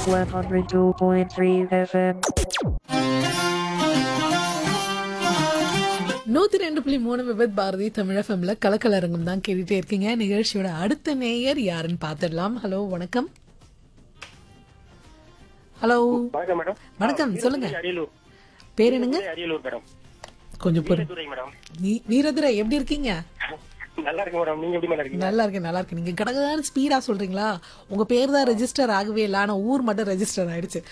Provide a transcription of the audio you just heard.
102.3 FM. நூத்தி ரெண்டு புள்ளி மூணு விபத் பாரதி தமிழ் எஃப்எம்ல கலக்கலரங்கம் தான் கேட்டுட்டே இருக்கீங்க நிகழ்ச்சியோட அடுத்த நேயர் யாருன்னு பார்த்துடலாம் ஹலோ வணக்கம் ஹலோ வணக்கம் மேடம் வணக்கம், ஆ, சொல்லுங்க. வீரதுரை அரியலூர் பேர் என்னங்க வீரதுரை அரியலூர் மேடம் கொஞ்சம் பொறு வீரதுரை மேடம் நீ- வீரதுரை எப்படி இருக்கீங்க நல்லா இருக்கு மேடம் நீங்க எப்படி மேடம் இருக்கீங்க நல்லா இருக்கேன் நல்லா இருக்கேன் நீங்க கடகடான ஸ்பீடா சொல்றீங்களா உங்க பேர் தான் ரெஜிஸ்டர் ஆகவே இல்லை ஆனா ஊர் மட்டும் ரெஜிஸ்டர் ஆயிடுச்சு